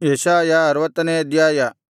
ಯೆಶಾಯ ಅರವತ್ತನೇ ಅಧ್ಯಾಯ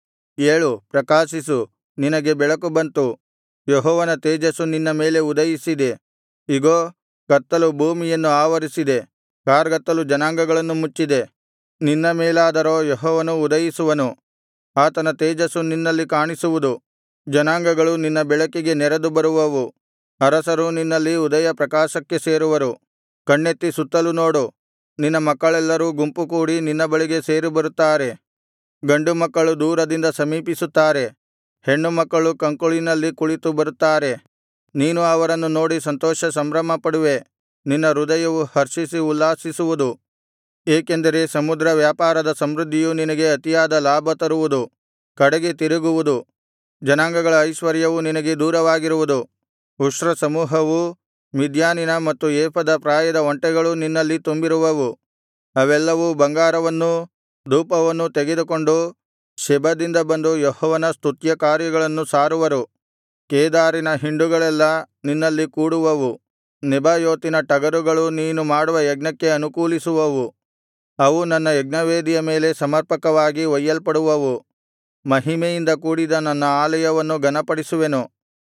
ಏಳು ಪ್ರಕಾಶಿಸು ನಿನಗೆ ಬೆಳಕು ಬಂತು ಯೆಹೋವನ ತೇಜಸ್ಸು ನಿನ್ನ ಮೇಲೆ ಉದಯಿಸಿದೆ ಇಗೋ ಕತ್ತಲು ಭೂಮಿಯನ್ನು ಆವರಿಸಿದೆ ಕಾರ್ಗತ್ತಲು ಜನಾಂಗಗಳನ್ನು ಮುಚ್ಚಿದೆ ನಿನ್ನ ಮೇಲಾದರೋ ಯೆಹೋವನು ಉದಯಿಸುವನು ಆತನ ತೇಜಸ್ಸು ನಿನ್ನಲ್ಲಿ ಕಾಣಿಸುವುದು ಜನಾಂಗಗಳು ನಿನ್ನ ಬೆಳಕಿಗೆ ನೆರೆದು ಬರುವವು ಅರಸರು ನಿನ್ನಲ್ಲಿ ಉದಯಪ್ರಕಾಶಕ್ಕೆ ಸೇರುವರು ಕಣ್ಣೆತ್ತಿ ಸುತ್ತಲು ನೋಡು ನಿನ್ನ ಮಕ್ಕಳೆಲ್ಲರೂ ಗುಂಪುಕೂಡಿ ನಿನ್ನ ಬಳಿಗೆ ಸೇರಿಬರುತ್ತಾರೆ ಗಂಡುಮಕ್ಕಳು ದೂರದಿಂದ ಸಮೀಪಿಸುತ್ತಾರೆ ಹೆಣ್ಣುಮಕ್ಕಳು ಕಂಕುಳಿನಲ್ಲಿ ಕುಳಿತು ಬರುತ್ತಾರೆ ನೀನು ಅವರನ್ನು ನೋಡಿ ಸಂತೋಷ ಸಂಭ್ರಮಪಡುವೆ ನಿನ್ನ ಹೃದಯವು ಹರ್ಷಿಸಿ ಉಲ್ಲಾಸಿಸುವುದು ಏಕೆಂದರೆ ಸಮುದ್ರ ವ್ಯಾಪಾರದ ಸಮೃದ್ಧಿಯು ನಿನಗೆ ಅತಿಯಾದ ಲಾಭ ತರುವುದು ಕಡೆಗೆ ತಿರುಗುವುದು ಜನಾಂಗಗಳ ಐಶ್ವರ್ಯವು ನಿನಗೆ ದೂರವಾಗಿರುವುದು ಉಷ್ಟ್ರಸಮೂಹವೂ ಮಿದ್ಯಾನಿನ ಮತ್ತು ಏಫದ ಪ್ರಾಯದ ಒಂಟೆಗಳೂ ನಿನ್ನಲ್ಲಿ ತುಂಬಿರುವವು ಅವೆಲ್ಲವೂ ಬಂಗಾರವನ್ನೂ ಧೂಪವನ್ನೂ ತೆಗೆದುಕೊಂಡು ಶೆಬದಿಂದ ಬಂದು ಯೆಹೋವನ ಸ್ತುತ್ಯಕಾರ್ಯಗಳನ್ನು ಸಾರುವರು ಕೇದಾರಿನ ಹಿಂಡುಗಳೆಲ್ಲಾ ನಿನ್ನಲ್ಲಿ ಕೂಡುವವು ನೆಬಾಯೋತಿನ ಟಗರುಗಳು ನೀನು ಮಾಡುವ ಯಜ್ಞಕ್ಕೆ ಅನುಕೂಲಿಸುವವು ಅವು ನನ್ನ ಯಜ್ಞವೇದಿಯ ಮೇಲೆ ಸಮರ್ಪಕವಾಗಿ ಒಯ್ಯಲ್ಪಡುವವು ಮಹಿಮೆಯಿಂದ ಕೂಡಿದ ನನ್ನ ಆಲಯವನ್ನು ಘನಪಡಿಸುವೆನು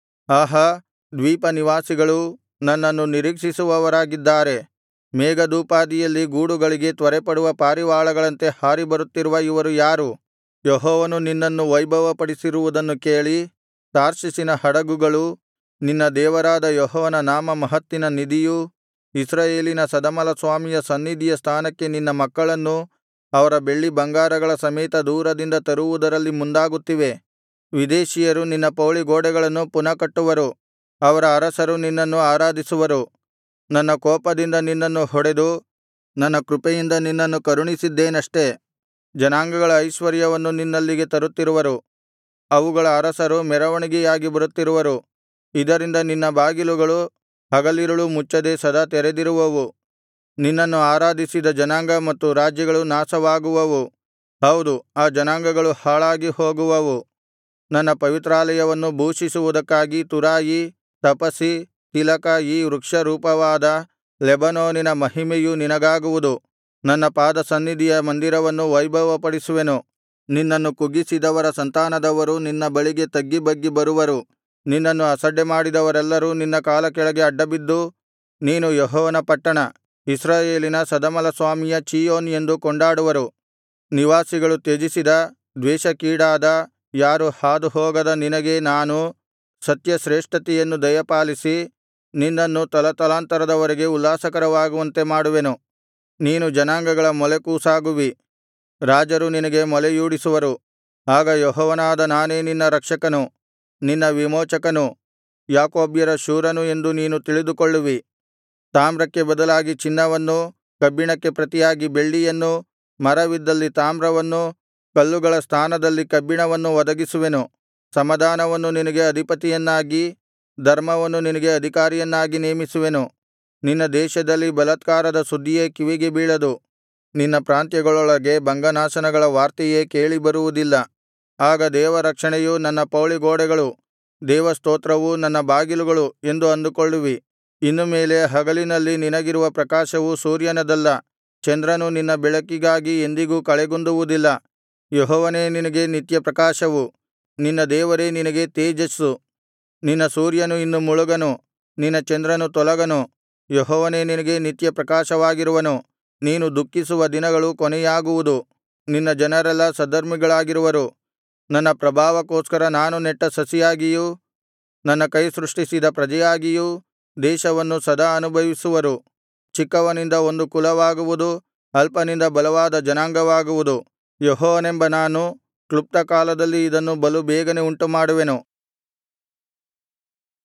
ಆಹಾ ದ್ವೀಪನಿವಾಸಿಗಳೂ ನನ್ನನ್ನು ನಿರೀಕ್ಷಿಸುವವರಾಗಿದ್ದಾರೆ ಮೇಘದೋಪಾದಿಯಲ್ಲಿ ಗೂಡುಗಳಿಗೆ ತ್ವರೆಪಡುವ ಪಾರಿವಾಳಗಳಂತೆ ಹಾರಿಬರುತ್ತಿರುವ ಇವರು ಯಾರು ಯೆಹೋವನು ನಿನ್ನನ್ನು ವೈಭವಪಡಿಸಿರುವುದನ್ನು ಕೇಳಿ ತಾರ್ಷೀಷಿನ ಹಡಗುಗಳು ನಿನ್ನ ದೇವರಾದ ಯೆಹೋವನ ನಾಮ ಮಹತ್ತಿನ ನಿಧಿಯೂ ಇಸ್ರಾಯೇಲಿನ ಸದಮಲಸ್ವಾಮಿಯ ಸನ್ನಿಧಿಯ ಸ್ಥಾನಕ್ಕೆ ನಿನ್ನ ಮಕ್ಕಳನ್ನು ಅವರ ಬೆಳ್ಳಿ ಬಂಗಾರಗಳ ಸಮೇತ ದೂರದಿಂದ ತರುವುದರಲ್ಲಿ ಮುಂದಾಗುತ್ತಿವೆ ವಿದೇಶೀಯರು ನಿನ್ನ ಪೌಳಿಗೋಡೆಗಳನ್ನು ಪುನಃ ಕಟ್ಟುವರು ಅವರ ಅರಸರು ನಿನ್ನನ್ನು ಆರಾಧಿಸುವರು ನನ್ನ ಕೋಪದಿಂದ ನಿನ್ನನ್ನು ಹೊಡೆದು ನನ್ನ ಕೃಪೆಯಿಂದ ನಿನ್ನನ್ನು ಕರುಣಿಸಿದ್ದೇನಷ್ಟೆ ಜನಾಂಗಗಳ ಐಶ್ವರ್ಯವನ್ನು ನಿನ್ನಲ್ಲಿಗೆ ತರುತ್ತಿರುವರು ಅವುಗಳ ಅರಸರು ಮೆರವಣಿಗೆಯಾಗಿ ಬರುತ್ತಿರುವರು ಇದರಿಂದ ನಿನ್ನ ಬಾಗಿಲುಗಳು ಹಗಲಿರುಳು ಮುಚ್ಚದೆ ಸದಾ ತೆರೆದಿರುವವು ನಿನ್ನನ್ನು ಆರಾಧಿಸಿದ ಜನಾಂಗ ಮತ್ತು ರಾಜ್ಯಗಳು ನಾಶವಾಗುವವು ಹೌದು ಆ ಜನಾಂಗಗಳು ಹಾಳಾಗಿ ಹೋಗುವವು ನನ್ನ ಪವಿತ್ರಾಲಯವನ್ನು ಭೂಷಿಸುವುದಕ್ಕಾಗಿ ತುರಾಯಿ ತಪಸಿ ತಿಲಕ ಈ ವೃಕ್ಷರೂಪವಾದ ಲೆಬನೋನಿನ ಮಹಿಮೆಯು ನಿನಗಾಗುವುದು ನನ್ನ ಪಾದಸನ್ನಿಧಿಯ ಮಂದಿರವನ್ನು ವೈಭವಪಡಿಸುವೆನು ನಿನ್ನನ್ನು ಕುಗ್ಗಿಸಿದವರ ಸಂತಾನದವರು ನಿನ್ನ ಬಳಿಗೆ ತಗ್ಗಿಬಗ್ಗಿ ಬರುವರು ನಿನ್ನನ್ನು ಅಸಡ್ಡೆಮಾಡಿದವರೆಲ್ಲರೂ ನಿನ್ನ ಕಾಲಕೆಳಗೆ ಅಡ್ಡಬಿದ್ದು ನೀನು ಯೆಹೋವನ ಪಟ್ಟಣ ಇಸ್ರಾಯೇಲಿನ ಸದಮಲಸ್ವಾಮಿಯ ಚೀಯೋನ್ ಎಂದು ಕೊಂಡಾಡುವರು ನಿವಾಸಿಗಳು ತ್ಯಜಿಸಿದ ದ್ವೇಷಕ್ಕೀಡಾದ ಯಾರು ಹಾದುಹೋಗದ ನಿನಗೆ ನಾನು ಸತ್ಯಶ್ರೇಷ್ಠತೆಯನ್ನು ದಯಪಾಲಿಸಿ ನಿನ್ನನ್ನು ತಲತಲಾಂತರದವರೆಗೆ ಉಲ್ಲಾಸಕರವಾಗುವಂತೆ ಮಾಡುವೆನು ನೀನು ಜನಾಂಗಗಳ ಮೊಲೆಕೂಸಾಗುವಿ ರಾಜರು ನಿನಗೆ ಮೊಲೆಯೂಡಿಸುವರು ಆಗ ಯೆಹೋವನಾದ ನಾನೇ ನಿನ್ನ ರಕ್ಷಕನು ನಿನ್ನ ವಿಮೋಚಕನು ಯಾಕೋಬ್ಯರ ಶೂರನು ಎಂದು ನೀನು ತಿಳಿದುಕೊಳ್ಳುವಿ ತಾಮ್ರಕ್ಕೆ ಬದಲಾಗಿ ಚಿನ್ನವನ್ನೂ ಕಬ್ಬಿಣಕ್ಕೆ ಪ್ರತಿಯಾಗಿ ಬೆಳ್ಳಿಯನ್ನೂ ಮರವಿದ್ದಲ್ಲಿ ತಾಮ್ರವನ್ನೂ ಕಲ್ಲುಗಳ ಸ್ಥಾನದಲ್ಲಿ ಕಬ್ಬಿಣವನ್ನು ಒದಗಿಸುವೆನು ಸಮಾಧಾನವನ್ನು ನಿನಗೆ ಅಧಿಪತಿಯನ್ನಾಗಿ ಧರ್ಮವನ್ನು ನಿನಗೆ ಅಧಿಕಾರಿಯನ್ನಾಗಿ ನೇಮಿಸುವೆನು ನಿನ್ನ ದೇಶದಲ್ಲಿ ಬಲಾತ್ಕಾರದ ಸುದ್ದಿಯೇ ಕಿವಿಗೆ ಬೀಳದು ನಿನ್ನ ಪ್ರಾಂತ್ಯಗಳೊಳಗೆ ಭಂಗನಾಶನಗಳ ವಾರ್ತೆಯೇ ಕೇಳಿಬರುವುದಿಲ್ಲ ಆಗ ದೇವರಕ್ಷಣೆಯು ನನ್ನ ಪೌಳಿಗೋಡೆಗಳು ದೇವಸ್ತೋತ್ರವು ನನ್ನ ಬಾಗಿಲುಗಳು ಎಂದು ಅಂದುಕೊಳ್ಳುವಿ ಇನ್ನು ಮೇಲೆ ಹಗಲಿನಲ್ಲಿ ನಿನಗಿರುವ ಪ್ರಕಾಶವು ಸೂರ್ಯನದಲ್ಲ ಚಂದ್ರನು ನಿನ್ನ ಬೆಳಕಿಗಾಗಿ ಎಂದಿಗೂ ಕಳೆಗುಂದುವುದಿಲ್ಲ ಯೆಹೋವನೇ ನಿನಗೆ ನಿತ್ಯಪ್ರಕಾಶವು ನಿನ್ನ ದೇವರೇ ನಿನಗೆ ತೇಜಸ್ಸು ನಿನ್ನ ಸೂರ್ಯನು ಇನ್ನು ಮುಳುಗನು ನಿನ್ನ ಚಂದ್ರನು ತೊಲಗನು ಯೆಹೋವನೇ ನಿನಗೆ ನಿತ್ಯಪ್ರಕಾಶವಾಗಿರುವನು ನೀನು ದುಃಖಿಸುವ ದಿನಗಳು ಕೊನೆಯಾಗುವುದು ನಿನ್ನ ಜನರೆಲ್ಲಾ ಸದ್ಧರ್ಮಿಗಳಾಗಿರುವರು ನನ್ನ ಪ್ರಭಾವಕ್ಕೋಸ್ಕರ ನಾನು ನೆಟ್ಟ ಸಸಿಯಾಗಿಯೂ ನನ್ನ ಕೈ ಸೃಷ್ಟಿಸಿದ ಪ್ರಜೆಯಾಗಿಯೂ ದೇಶವನ್ನು ಸದಾ ಅನುಭವಿಸುವರು ಚಿಕ್ಕವನಿಂದ ಒಂದು ಕುಲವಾಗುವುದು ಅಲ್ಪನಿಂದ ಬಲವಾದ ಜನಾಂಗವಾಗುವುದು ಯೆಹೋವನೆಂಬ ನಾನು ಕ್ಲುಪ್ತಕಾಲದಲ್ಲಿ ಇದನ್ನು ಬಲು ಬೇಗನೆ ಉಂಟುಮಾಡುವೆನು